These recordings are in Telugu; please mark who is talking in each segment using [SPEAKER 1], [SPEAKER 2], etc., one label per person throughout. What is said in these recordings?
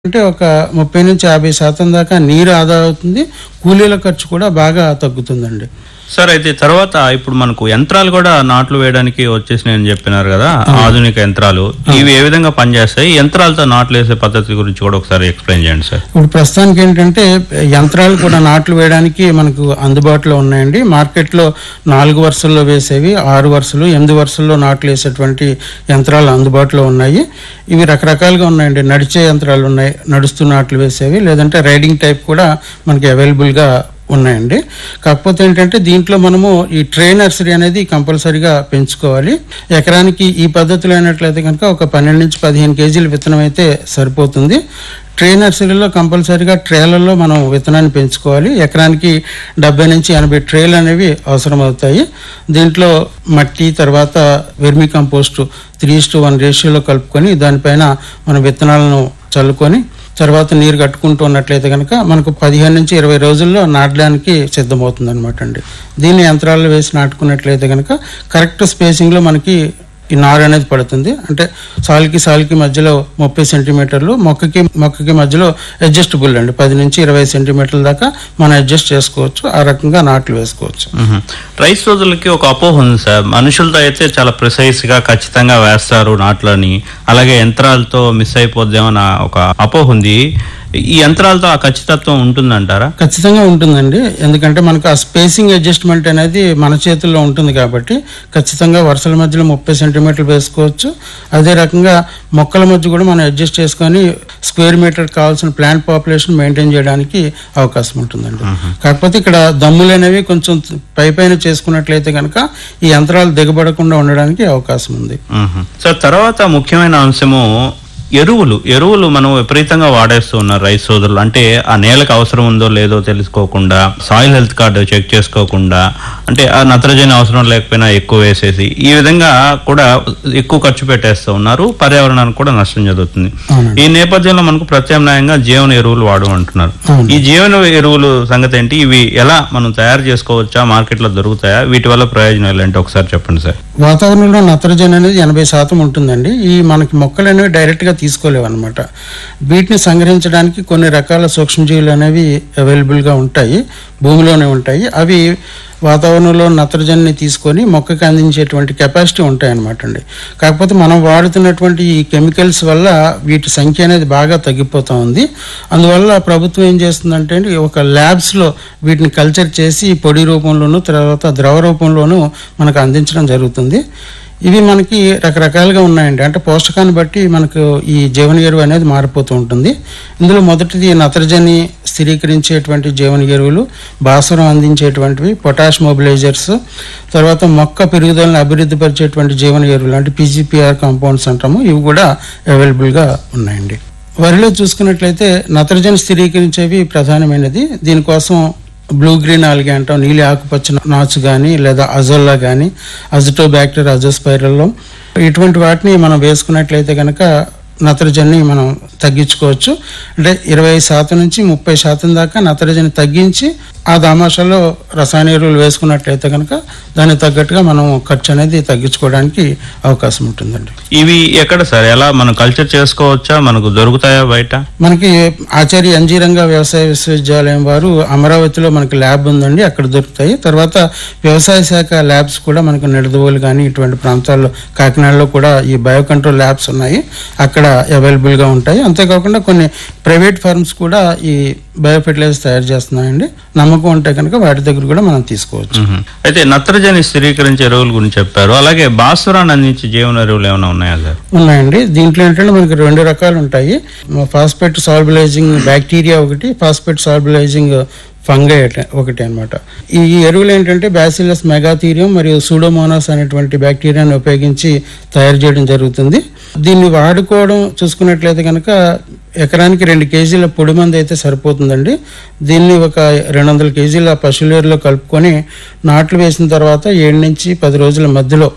[SPEAKER 1] అంటే ఒక ముప్పై నుంచి యాభై శాతం దాకా నీరు ఆదా అవుతుంది కూలీల ఖర్చు కూడా బాగా తగ్గుతుందండి
[SPEAKER 2] సార్ అయితే తర్వాత ఇప్పుడు మనకు యంత్రాలు కూడా నాట్లు వేయడానికి వచ్చేసినాయని చెప్పినారు కదా ఆధునిక యంత్రాలు ఇవి ఏ విధంగా పనిచేస్తాయి యంత్రాలతో నాట్లు వేసే పద్ధతి గురించి కూడా ఒకసారి ఎక్స్ప్లెయిన్ చేయండి సార్
[SPEAKER 1] ఇప్పుడు ప్రస్తుతానికి ఏంటంటే యంత్రాలు కూడా నాట్లు వేయడానికి మనకు అందుబాటులో ఉన్నాయండి మార్కెట్లో నాలుగు వరుసల్లో వేసేవి ఆరు వరుసలు ఎనిమిది వరుసల్లో నాట్లు వేసేటువంటి యంత్రాలు అందుబాటులో ఉన్నాయి ఇవి రకరకాలుగా ఉన్నాయండి నడిచే యంత్రాలు ఉన్నాయి నడుస్తూ నాట్లు వేసేవి లేదంటే రైడింగ్ టైప్ కూడా మనకి అవైలబుల్గా ఉన్నాయండి కాకపోతే ఏంటంటే దీంట్లో మనము ఈ ట్రే నర్సరీ అనేది కంపల్సరీగా పెంచుకోవాలి ఎకరానికి ఈ పద్ధతిలో అయినట్లయితే కనుక ఒక పన్నెండు నుంచి పదిహేను కేజీల విత్తనం అయితే సరిపోతుంది ట్రే నర్సరీలో కంపల్సరీగా ట్రేలలో మనం విత్తనాన్ని పెంచుకోవాలి ఎకరానికి డెబ్బై నుంచి ఎనభై ట్రేలు అనేవి అవసరం అవుతాయి దీంట్లో మట్టి తర్వాత vermicompost three to one రేషియోలో కలుపుకొని దానిపైన మన విత్తనాలను చల్లుకొని తర్వాత నీరు కట్టుకుంటూ ఉన్నట్లయితే కనుక మనకు పదిహేను నుంచి ఇరవై రోజుల్లో నాటడానికి సిద్ధమవుతుంది అనమాట అండి దీన్ని యంత్రాల్లో వేసి నాటుకున్నట్లయితే కనుక కరెక్ట్ స్పేసింగ్లో మనకి ఈ నారు అనేది పడుతుంది అంటే సాల్కి సాల్కి మధ్యలో ముప్పై సెంటీమీటర్లు మొక్కకి మొక్కకి మధ్యలో అడ్జస్టబుల్ అండి పది నుంచి ఇరవై సెంటీమీటర్ల దాకా మనం అడ్జస్ట్ చేసుకోవచ్చు ఆ రకంగా నాట్లు వేసుకోవచ్చు
[SPEAKER 2] మ్మ్. రైస్ రోజులకి ఒక అపోహ ఉంది సార్ మనుషులతో అయితే చాలా ప్రిసైజ్ గా ఖచ్చితంగా వేస్తారు నాట్లని అలాగే యంత్రాలతో మిస్ అయిపోద్దేమన్న ఒక అపోహ ఉంది ఈ యంత్రాలతో ఆ ఖచ్చితత్వం ఉంటుందంటారా
[SPEAKER 1] ఖచ్చితంగా ఉంటుందండి ఎందుకంటే మనకు ఆ స్పేసింగ్ అడ్జస్ట్మెంట్ అనేది మన చేతుల్లో ఉంటుంది కాబట్టి ఖచ్చితంగా వరుసల మధ్యలో ముప్పై సెంటీమీటర్లు వేసుకోవచ్చు అదే రకంగా మొక్కల మధ్య కూడా మనం అడ్జస్ట్ చేసుకొని స్క్వేర్ మీటర్ కావాల్సిన ప్లాంట్ పాపులేషన్ మెయింటైన్ చేయడానికి అవకాశం ఉంటుందండి కాకపోతే ఇక్కడ దమ్ములు అనేవి కొంచెం పై పైన చేసుకున్నట్లయితే కనుక ఈ యంత్రాలు దిగబడకుండా ఉండడానికి అవకాశం ఉంది
[SPEAKER 2] మ్మ్. సార్ తర్వాత ముఖ్యమైన అంశము ఎరువులు ఎరువులు మనం విపరీతంగా వాడేస్తూ ఉన్నారు రైస్ సోదరులు అంటే ఆ నేలకు అవసరం ఉందో లేదో తెలుసుకోకుండా సాయిల్ హెల్త్ కార్డు చెక్ చేసుకోకుండా అంటే ఆ నత్రజని అవసరం లేకపోయినా ఎక్కువ వేసేసి ఈ విధంగా కూడా ఎక్కువ ఖర్చు పెట్టేస్తూ ఉన్నారు పర్యావరణానికి కూడా నష్టం జరుగుతుంది
[SPEAKER 1] అవునండి
[SPEAKER 2] ఈ నేపథ్యంలో మనకు ప్రత్యామ్నాయంగా జీవన ఎరువులు వాడు అంటున్నారు
[SPEAKER 1] అవును.
[SPEAKER 2] ఈ జీవన ఎరువులు సంగతి ఏంటి ఇవి ఎలా మనం తయారు చేసుకోవచ్చా మార్కెట్లో దొరుకుతాయా వీటి వల్ల ప్రయోజనాలు ఏంటి ఒకసారి చెప్పండి సార్
[SPEAKER 1] వాతావరణంలో నత్రజని అనేది ఎనభై శాతం ఉంటుందండి ఈ మనకి మొక్కలు అనేవి డైరెక్ట్గా తీసుకోలేవు అనమాట వీటిని సంగ్రహించడానికి కొన్ని రకాల సూక్ష్మజీవులు అనేవి అవైలబుల్గా ఉంటాయి భూమిలోనే ఉంటాయి అవి వాతావరణంలో నత్రజనిని తీసుకొని మొక్కకి అందించేటువంటి కెపాసిటీ ఉంటాయి అనమాట అండి కాకపోతే మనం వాడుతున్నటువంటి ఈ కెమికల్స్ వల్ల వీటి సంఖ్య అనేది బాగా తగ్గిపోతూ ఉంది అందువల్ల ప్రభుత్వం ఏం చేస్తుందంటే అండి, ఒక ల్యాబ్స్లో వీటిని కల్చర్ చేసి పొడి రూపంలోను తర్వాత ద్రవ రూపంలోను మనకు అందించడం జరుగుతుంది ఇవి మనకి రకరకాలుగా ఉన్నాయండి అంటే పోషకాన్ని బట్టి మనకు ఈ జీవన ఎరువు అనేది మారిపోతూ ఉంటుంది ఇందులో మొదటిది నత్రజని స్థిరీకరించేటువంటి జీవన ఎరువులు భాస్వరం అందించేటువంటివి పొటాష్ మొబిలైజర్స్ తర్వాత మొక్క పెరుగుదలను అభివృద్ధి పరిచేటువంటి జీవన ఎరువులు అంటే పీజీపీఆర్ కాంపౌండ్స్ అంటాము ఇవి కూడా అవైలబుల్గా ఉన్నాయండి వరిలో చూసుకున్నట్లయితే నత్రజని స్థిరీకరించేవి ప్రధానమైనది దీనికోసం బ్లూ గ్రీన్ ఆల్గే అంటాం నీలి ఆకుపచ్చ నాచు కానీ లేదా అజోల్లా కానీ అజిటో బ్యాక్టీరియా అజోస్పైరల్లో ఇటువంటి వాటిని మనం వేసుకున్నట్లయితే కనుక నత్రజని మనం తగ్గించుకోవచ్చు అంటే ఇరవై శాతం నుంచి ముప్పై శాతం దాకా నత్రజని తగ్గించి ఆ దామాషాలో రసాయన ఎరువులు వేసుకున్నట్లయితే కనుక దానికి తగ్గట్టుగా మనం ఖర్చు అనేది తగ్గించుకోవడానికి అవకాశం ఉంటుందండి
[SPEAKER 2] ఇవి ఎక్కడ సార్ ఎలా మనం కల్చర్ చేసుకోవచ్చా మనకు దొరుకుతాయా బయట
[SPEAKER 1] మనకి ఆచార్య అంజీరంగ వ్యవసాయ విశ్వవిద్యాలయం వారు అమరావతిలో మనకి ల్యాబ్ ఉందండి అక్కడ దొరుకుతాయి తర్వాత వ్యవసాయ శాఖ ల్యాబ్స్ కూడా మనకు నిడదవోలు కానీ ఇటువంటి ప్రాంతాల్లో కాకినాడలో కూడా ఈ బయో కంట్రోల్ ల్యాబ్స్ ఉన్నాయి అక్కడ అవైలబుల్గా ఉంటాయి అంతేకాకుండా కొన్ని ప్రైవేట్ ఫర్మ్స్ కూడా ఈ బయో ఫెర్టిలైజర్స్ తయారు చేస్తున్నాయండి నమ్మకం ఉంటే కనుక వాటి దగ్గర కూడా మనం తీసుకోవచ్చు
[SPEAKER 2] మ్మ్. అయితే నత్రజని స్థిరీకరించే ఎరువుల గురించి చెప్పారు అలాగే భాస్వరాన్ని అందించే జీవన ఎరువులు ఏమైనా ఉన్నాయా సార్
[SPEAKER 1] ఉన్నాయండి దీంట్లో ఏంటంటే మనకి రెండు రకాలు ఉంటాయి ఫాస్ఫేట్ సాల్బులైజింగ్ బ్యాక్టీరియా ఒకటి ఫాస్ఫేట్ సాల్బులైజింగ్ ఫంగై ఒకటి అన్నమాట ఈ ఎరువులు ఏంటంటే బ్యాసిలస్ మెగాథీరియం మరియు సూడోమోనాస్ అనేటువంటి బ్యాక్టీరియాని ఉపయోగించి తయారు చేయడం జరుగుతుంది దీన్ని వాడుకోవడం చూసుకున్నట్లయితే కనుక ఎకరానికి రెండు కేజీల పొడి మంది అయితే సరిపోతుందండి దీన్ని ఒక రెండు వందల కేజీల పశువులేరులో కలుపుకొని నాట్లు వేసిన తర్వాత ఏడు నుంచి పది రోజుల మధ్యలో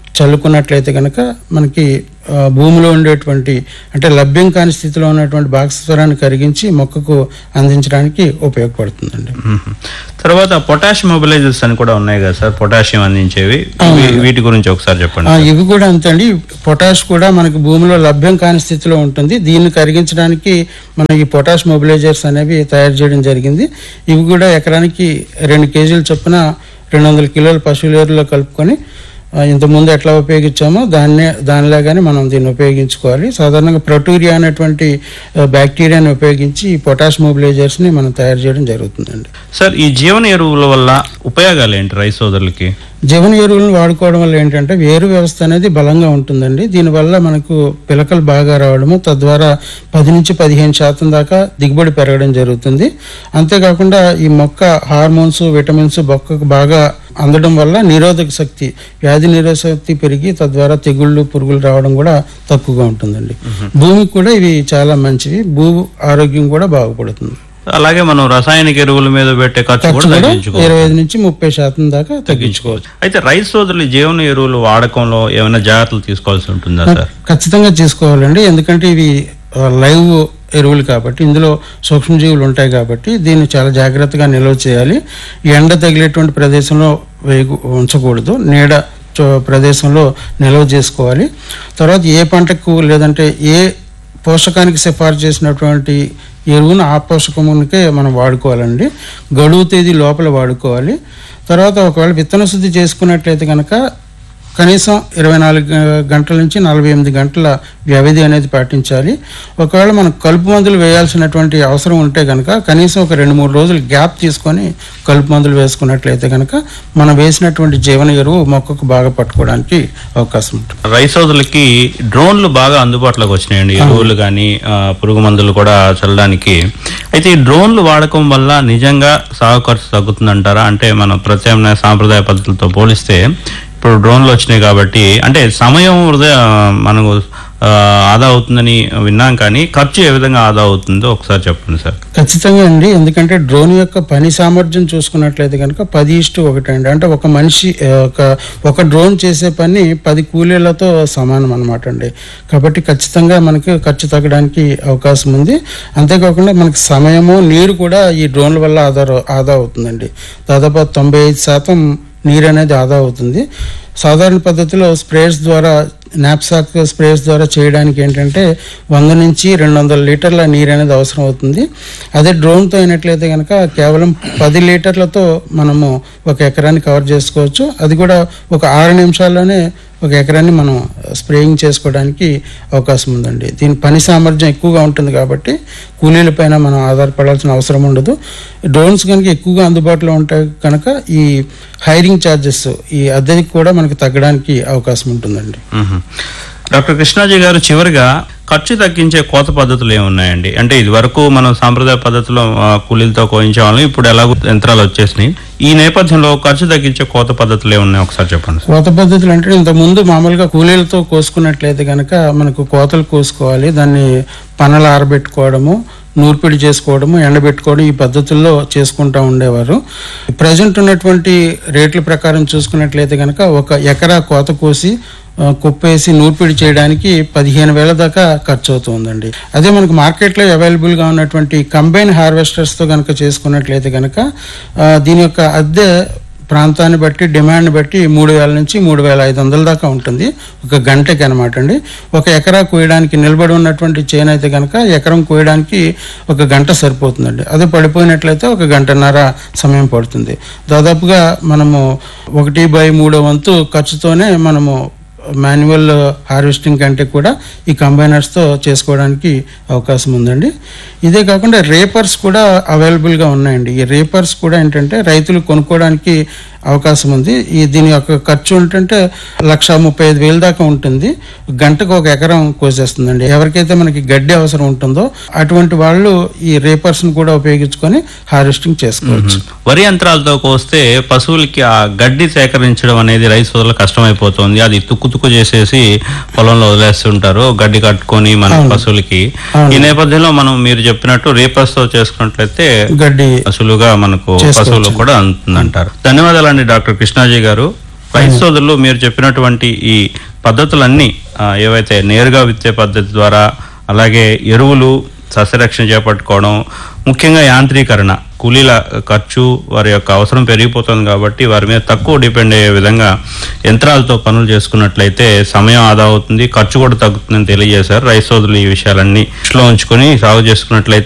[SPEAKER 1] చల్లుకున్నట్లయితే కనుక మనకి ఆ, భూమిలో ఉండేటువంటి అంటే లభ్యం కాని స్థితిలో ఉన్నటువంటి భాస్వరాన్ని కరిగించి మొక్కకు అందించడానికి ఉపయోగపడుతుందండి
[SPEAKER 2] మ్మ్. తర్వాత పొటాష్ మొబిలైజర్స్ అని కూడా ఉన్నాయి కదా సార్ పొటాషియం అందించేవి వీ- వీటి గురించి ఒకసారి చెప్పండి
[SPEAKER 1] ఆ, ఇవి కూడా అంతే అండి పొటాష్ కూడా మనకి భూమిలో లభ్యం కాని స్థితిలో ఉంటుంది దీన్ని కరిగించడానికి మనం ఈ పొటాష్ మొబిలైజర్స్ అనేవి తయారు చేయడం జరిగింది ఇవి కూడా ఎకరానికి రెండు కేజీలు చొప్పున రెండు వందల కిలోల పశువుల ఎరువులో కలుపుకొని ఆ, ఇంతకుముందు ఎట్లా ఉపయోగించామో దాన్నే దానిలాగానే మనం దీన్ని ఉపయోగించుకోవాలి సాధారణంగా ప్రొటూరియా అనేటువంటి ఆ, బ్యాక్టీరియాని ఉపయోగించి ఈ పొటాష్ మొబిలైజర్స్ని మనం తయారు చేయడం జరుగుతుందండి
[SPEAKER 2] సార్ ఈ జీవన ఎరువుల వల్ల ఉపయోగాలు ఏంటి రైతు సోదరులకి
[SPEAKER 1] జీవన ఎరువులను వాడుకోవడం వల్ల ఏంటంటే వేరు వ్యవస్థ అనేది బలంగా ఉంటుందండి దీనివల్ల మనకు పిలకలు బాగా రావడము తద్వారా పది నుంచి పదిహేను శాతం దాకా దిగుబడి పెరగడం జరుగుతుంది అంతేకాకుండా ఈ మొక్క హార్మోన్స్ విటమిన్స్ మొక్కకు బాగా అందడం వల్ల నిరోధక శక్తి వ్యాధి నిరోధక శక్తి పెరిగి తద్వారా తెగుళ్ళు పురుగులు రావడం కూడా తక్కువగా ఉంటుందండి భూమికి కూడా ఇవి చాలా మంచివి భూ ఆరోగ్యం కూడా బాగుపడుతుంది
[SPEAKER 2] అలాగే మనం రసాయనిక ఎరువుల మీద పెట్టే ఖర్చు
[SPEAKER 1] ఖర్చు
[SPEAKER 2] కూడా
[SPEAKER 1] కూడా
[SPEAKER 2] తగ్గించుకో
[SPEAKER 1] ఇరవై ఐదు నుంచి ముప్పై శాతం దాకా తగ్గించుకోవచ్చు
[SPEAKER 2] అయితే రైతు సోదరులు ఈ జీవన ఎరువులు వాడకంలో ఏమైనా జాగ్రత్తలు తీసుకోవాల్సి ఉంటుందా సార్
[SPEAKER 1] ఖచ్చితంగా తీసుకోవాలండి ఎందుకంటే ఇవి ఆ, లైవ్ ఎరువులు కాబట్టి ఇందులో సూక్ష్మజీవులు ఉంటాయి కాబట్టి దీన్ని చాలా జాగ్రత్తగా నిల్వ చేయాలి ఎండ తగిలేటువంటి ప్రదేశంలో వేయకు ఉంచకూడదు నీడ చో- ప్రదేశంలో నిల్వ చేసుకోవాలి తర్వాత ఏ పంటకు లేదంటే ఏ పోషకానికి సిఫార్సు చేసినటువంటి ఎరువును ఆ పోషకమునికే మనం వాడుకోవాలండి గడువు తేదీ లోపల వాడుకోవాలి తర్వాత ఒకవేళ విత్తన శుద్ధి చేసుకున్నట్లయితే కనుక కనీసం ఇరవై నాలుగు గ- గంటల నుంచి నలభై ఎనిమిది గంటల వ్యవధి అనేది పాటించాలి ఒకవేళ మనం కలుపు మందులు వేయాల్సినటువంటి అవసరం ఉంటే కనుక కనీసం ఒక రెండు మూడు రోజులు గ్యాప్ తీసుకొని కలుపు మందులు వేసుకున్నట్లయితే కనుక మనం వేసినటువంటి జీవన ఎరువు మొక్కకు బాగా పట్టుకోవడానికి అవకాశం ఉంటుంది
[SPEAKER 2] రైతు సోదరులకి డ్రోన్లు బాగా అందుబాటులోకి వచ్చినాయండి ఎరువులు కానీ పురుగు మందులు కూడా చల్లడానికి అయితే ఈ డ్రోన్లు వాడకం వల్ల నిజంగా సాగు ఖర్చు తగ్గుతుందంటారా అంటే మన ప్రత్యామ్నాయ సాంప్రదాయ పద్ధతులతో పోలిస్తే ఇప్పుడు డ్రోన్లు వచ్చినాయి కాబట్టి అంటే సమయం వృధా మనకు ఆ, ఆదా అవుతుందని విన్నాం కానీ ఖర్చు ఏ విధంగా ఆదా అవుతుందో ఒకసారి చెప్పండి సార్
[SPEAKER 1] ఖచ్చితంగా అండి ఎందుకంటే డ్రోన్ యొక్క పని సామర్థ్యం చూసుకున్నట్లయితే కనుక పది ఇష్టు ఒకటి అండి అంటే ఒక మనిషి ఆ, ఒక ఒక డ్రోన్ చేసే పని పది కూలీలతో సమానం అనమాట అండి కాబట్టి ఖచ్చితంగా మనకి ఖర్చు తగ్గడానికి అవకాశం ఉంది అంతేకాకుండా మనకి సమయము నీరు కూడా ఈ డ్రోన్ల వల్ల ఆదా ఆదా అవుతుందండి దాదాపు తొంభై ఐదు శాతం నీరు అనేది ఆదా అవుతుంది సాధారణ పద్ధతిలో స్ప్రేస్ ద్వారా నాప్సాక్ స్ప్రేస్ ద్వారా చేయడానికి ఏంటంటే వంద నుంచి రెండు వందల లీటర్ల నీరు అనేది అవసరం అవుతుంది అదే డ్రోన్తో అయినట్లయితే కనుక కేవలం పది లీటర్లతో మనము ఒక ఎకరాన్ని కవర్ చేసుకోవచ్చు అది కూడా ఒక ఆరు నిమిషాల్లోనే ఒక ఎకరాన్ని మనం స్ప్రేయింగ్ చేసుకోవడానికి అవకాశం ఉందండి దీని పని సామర్థ్యం ఎక్కువగా ఉంటుంది కాబట్టి కూలీల పైన మనం ఆధారపడాల్సిన అవసరం ఉండదు డ్రోన్స్ కనుక ఎక్కువగా అందుబాటులో ఉంటాయి కనుక ఈ హైరింగ్ ఛార్జెస్ ఈ అద్దెకి కూడా మనకి తగ్గడానికి అవకాశం ఉంటుందండి
[SPEAKER 2] మ్మ్. డాక్టర్ కృష్ణాజీ గారు చివరిగా ఖర్చు తగ్గించే కోత పద్ధతులు ఏమున్నాయండి అంటే ఇది వరకు మనం సాంప్రదాయ పద్ధతిలో ఆ, కూలీలతో కోయించేవాళ్ళం ఇప్పుడు ఎలాగో యంత్రాలు వచ్చేసినాయి ఈ నేపథ్యంలో ఖర్చు తగ్గించే కోత పద్ధతులు ఏమున్నాయి ఒకసారి చెప్పండి సార్.
[SPEAKER 1] కోత పద్ధతులు అంటే ఇంత ముందు మామూలుగా కూలీలతో కోసుకున్నట్లయితే కనుక మనకు కోతలు కోసుకోవాలి దాన్ని పనలు ఆరబెట్టుకోవడము నూర్పిడి చేసుకోవడము ఎండబెట్టుకోవడం ఈ పద్ధతుల్లో చేసుకుంటూ ఉండేవారు ప్రజెంట్ ఉన్నటువంటి రేట్ల ప్రకారం చూసుకున్నట్లయితే కనుక ఒక ఎకరా కోత కోసి ఆ, కుప్పేసి నూర్పిడి చేయడానికి పదిహేను వేల దాకా ఖర్చు అవుతుందండి అదే మనకు మార్కెట్లో అవైలబుల్గా ఉన్నటువంటి కంబైన్ హార్వెస్టర్స్తో కనుక చేసుకున్నట్లయితే కనుక ఆ, దీని యొక్క అద్దె ప్రాంతాన్ని బట్టి డిమాండ్ బట్టి మూడు వేల నుంచి మూడు వేల ఐదు వందల దాకా ఉంటుంది ఒక గంటకి అనమాట అండి ఒక ఎకరా కోయడానికి నిలబడి ఉన్నటువంటి చేను అయితే కనుక ఎకరం కోయడానికి ఒక గంట సరిపోతుందండి అదే పడిపోయినట్లయితే ఒక గంటన్నర సమయం పడుతుంది దాదాపుగా మనము ఒకటి బై మూడో వంతు ఖర్చుతోనే మనము మాన్యువల్ హార్వెస్టింగ్ కంటే కూడా ఈ కంబైనర్స్తో చేసుకోవడానికి అవకాశం ఉందండి ఇదే కాకుండా రేపర్స్ కూడా అవైలబుల్గా ఉన్నాయండి ఈ రేపర్స్ కూడా ఏంటంటే రైతులు కొనుక్కోవడానికి అవకాశం ఉంది ఈ దీని యొక్క ఖర్చు ఏంటంటే లక్ష ముప్పై ఐదు వేలు దాకా ఉంటుంది గంటకు ఒక ఎకరం కోసేస్తుందండి ఎవరికైతే మనకి గడ్డి అవసరం ఉంటుందో అటువంటి వాళ్ళు ఈ రేపర్స్ని కూడా ఉపయోగించుకొని హార్వెస్టింగ్ చేసుకోవచ్చు
[SPEAKER 2] వరి యంత్రాలతో కోస్తే పశువులకి ఆ గడ్డి సేకరించడం అనేది రైతు సోదరులు కష్టమైపోతుంది అది తుక్కు తుక్కు చేసేసి పొలంలో వదిలేస్తుంటారు గడ్డి కట్టుకొని మన పశువులకి
[SPEAKER 1] అవును.
[SPEAKER 2] ఈ నేపథ్యంలో మనం మీరు చెప్పినట్టు రేపర్స్ తో చేసుకున్నట్లయితే
[SPEAKER 1] గడ్డి
[SPEAKER 2] పశువులుగా మనకు
[SPEAKER 1] చేసుకోవచ్చు.
[SPEAKER 2] పశువులు కూడా అందుతుందంటారు ధన్యవాదాలండి డాక్టర్ కృష్ణాజీ గారు రైతు సోదరులు మీరు చెప్పినటువంటి ఈ పద్ధతులన్నీ ఆ, ఏవైతే నేరుగా విత్తే పద్ధతి ద్వారా అలాగే ఎరువులు సస్యరక్షణ చేపట్టుకోవడం ముఖ్యంగా యాంత్రీకరణ కూలీల ఖర్చు వారి యొక్క అవసరం పెరిగిపోతుంది కాబట్టి వారి మీద తక్కువ డిపెండ్ అయ్యే విధంగా యంత్రాలతో పనులు చేసుకున్నట్లయితే సమయం ఆదా అవుతుంది ఖర్చు కూడా తగ్గుతుందని తెలియజేశారు రైతు సోదరులు ఈ విషయాలన్నీ దృష్టిలో ఉంచుకొని సాగు చేసుకున్నట్లయితే